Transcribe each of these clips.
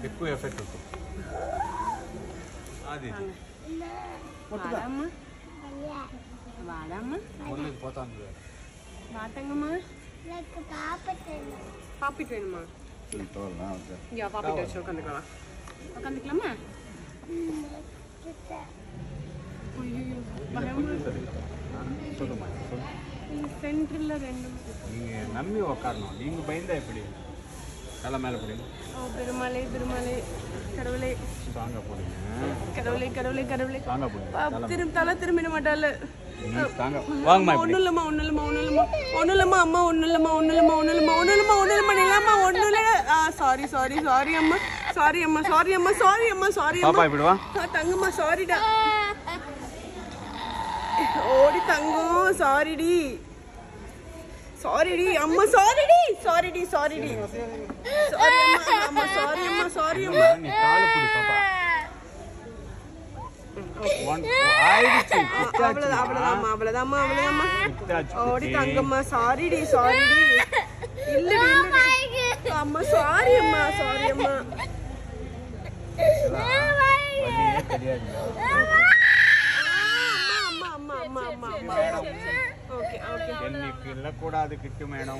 ఎక్కువ ఎఫెక్ట్ ఉంటుంది అది వాడమ్మా వాడమ్మా మొదలకి పోతాను వాటంగమ్మా పాపిట్ వేణమ్మా యా పాపిట్ వచ్చి ఒక అందుకలా ఒక అందుకలమ్మా ஐயோ பயமா சொல்லுமா சென்டர்ல ரெண்டு நீங்க நம்பி உக்காரணும் நீங்க பயந்தா எப்படி தலை மேல போடுங்க ஓ பெருமாளே பெருமாளே கடவுளே ஸ்ட்ராங்கா போடுங்க கடவுளே கடவுளே கடவுளே ஸ்ட்ராங்கா போடுங்க பா, திரும் தலை திரும்பிட மாட்டாள் நீ ஸ்ட்ராங்கா வாங்கம்மா இப்படி ஒன்றும் இல்லைம்மா ஒன்றும் இல்லைம்மா ஒன்றும் இல்லைம்மா ஒன்றும் இல்லைம்மா அம்மா ஒன்றும் இல்லைம்மா ஒன்றும் இல்லைம்மா ஒன்றும் இல்லைம்மா ஒன்றும் இல்லைம்மா ஒன்றும் இல்லைம்மா நிலாம்மா ஒன்றும் இல்லை ஆ சாரி சாரி சாரி அம்மா சாரி அம்மா சாரி அம்மா சாரி அம்மா சாரி அம்மா பாப்பா இப்படி வா ஆ, தங்கம்மா சாரிடா ஓடி தங்கம் சாரிடி சாரிடி அம்மா சாரிடி சாரிடி சாரிடி சாரி அம்மா அம்மா சாரி அம்மா சாரி அம்மா நீ காலை பிடி பாப்பா ஒன் ஆயிடுச்சு அவ்வளவுதான் அவ்வளவுதாம்மா அவ்வளவுதாம்மா அவ்வளவுதாம்மா கிட்டாச்சு ஓடி தங்கம்மா சாரிடி சாரிடி இல்லடி இல்லடி அம்மா சாரி அம்மா சாரி அம்மா வழியே தெரியாது அம்மா அம்மா அம்மா அம்மா அம்மா ஓகே ஓகே ఎన్నికి వెళ్ళకూడదు కిట్టు మేడం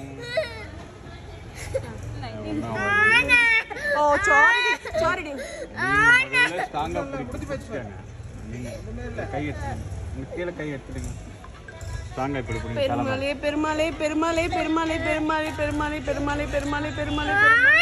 ஓ சாரிடி சாரிடி ஸ்ட்ராங்கா பிடிச்சி வச்சுக்காங்க நீங்க கை எடுத்துடுங்க இந்த கீழே கை எடுத்துடுங்க ஸ்ட்ராங்கா இப்படி பிடிங்க தலை பெருமாளே பெருமாளே பெருமாளே பெருமாளே பெருமாளே பெருமாளே பெருமாளே பெருமாளே பெருமாளே பெருமாளே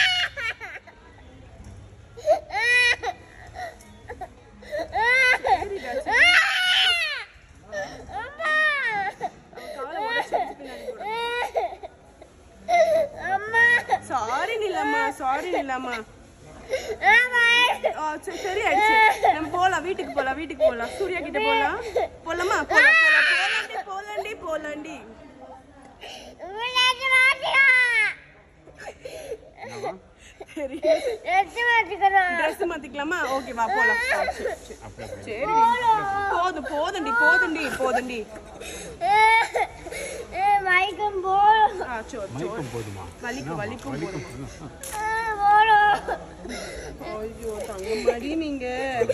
சாரி நிலம்மா சாரி நிலம்மா ஆ, சரி சரி ஆயிடுச்சு நம்ம போலாம் வீட்டுக்கு போலாம் வீட்டுக்கு போலாம் சூர்யா கிட்ட போலாம் போலாமா போலாம் போலாம் போலாண்டி போலாண்டி போலாண்டி சரி ட்ரெஸ் மாத்திக்கலாமா ஓகே வா போலாம் ஆ, சரி, சரி. அப்படியே அப்படியே. சரிடி போதும் போதுண்டி போதுண்டி போதுண்டி மைக்கம் போடும் ஆ சோர் சோர் மயக்கம் போதுமா வலிக்கும் வலிக்கும் போதும் போடும் ஐயோ தங்கமாடி நீங்க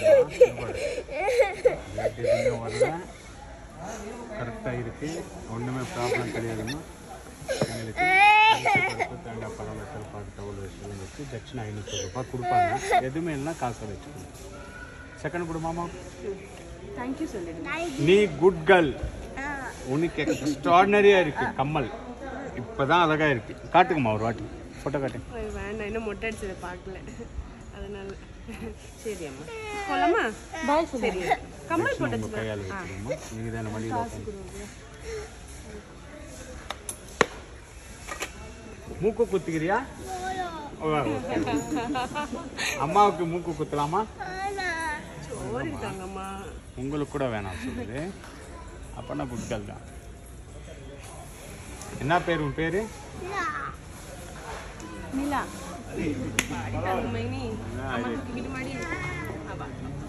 வரல கரெக்டாக இருக்கு ஒன்றுமே ப்ராப்ளம் கிடையாதுமா எங்களுக்கு பருப்பு, தேங்காய் பழம் வெத்தல் பாக்கு தவள் வச்சு வச்சு தட்சிணை ஐநூற்றி ரூபாய் கொடுப்பாங்க எதுவுமே இல்லைனா காசை வச்சுக்கணும் செகண்ட் கொடுமாமா தேங்க்யூ சொல்லிடுங்க நீ குட் கேர்ள் உனக்கு எக்ஸ்ட்ராடனரியா இருக்கு கம்மல் இப்பதான் அழகா இருக்கு காட்டுக்குமா ஒரு வாட்டி போட்டோ காட்டு ஐயோ, வேண்டாம் இன்னும் மொட்டை அடிச்சதை பார்க்கல அதனால சரி அம்மா போலாமா பாய் சரி கம்மல் உங்க போட்டு கையால் வச்சுக்கோமா நீங்க தான் மடியில் உட்காந்து மூக்கு குத்துக்கிறியா ஓ, ஓகே. அம்மாவுக்கு மூக்கு குத்தலாமா சோறு இருக்காங்கம்மா உங்களுக்கு கூட வேணாம் சொல்லுது அப்பனா குட் கேர்ள் தான் என்ன பேர் உன் பேரு நிலா பாடி தங்கமைனி என்ன அம்மா இது? தூக்கிக்கிட்டு மாடி ஆமா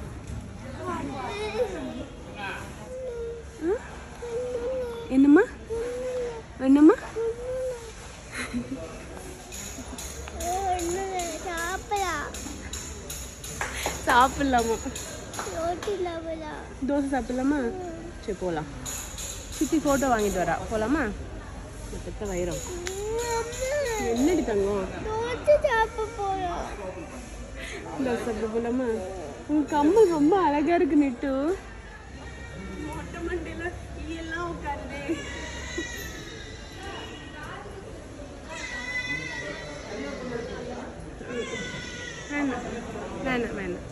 ம்? என்னம்மா என்னம்மா சாப்பிடலாம் சாப்பிடலாமா ரோட்டி இல்லாமலா தோசை சாப்பிடலாமா சரி போகலாம் சித்தி ஃபோட்டோ வாங்கிட்டு வரா போகலாமா பெத்த வைரம் என்னடி தங்கம் தோசை சாப்பிட போறோம் தோசை சாப்பிட போகலாமா உன் கம்மல் ரொம்ப அழகா இருக்கு நெட்டு மொட்டை மண்டையில ஈயெல்லாம் உட்காருதே வேணாம் வேணாம் வேணாம்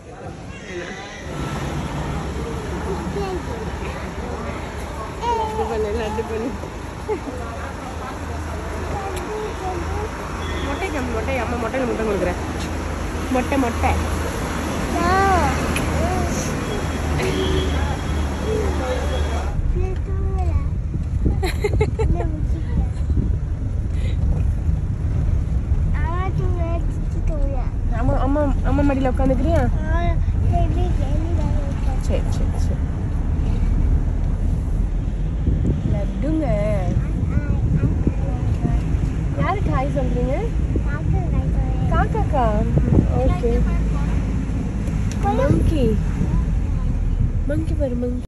வேணாம் லட்டு பண்ணு லட்டு பண்ணு மொட்டை கம் மொட்டை அம்மா மொட்டையில் முட்டை கொடுக்குறேன் மொட்டை மொட்டை அம்மா அம்மா அம்மா மடியில் உட்காந்துக்கிறியா சரி சரி சரி லட்டுங்க யாருக்கு ஹாய் சொல்றீங்க காக்காக்கா ஓகே மங்கி மங்கி பாரு மங்கி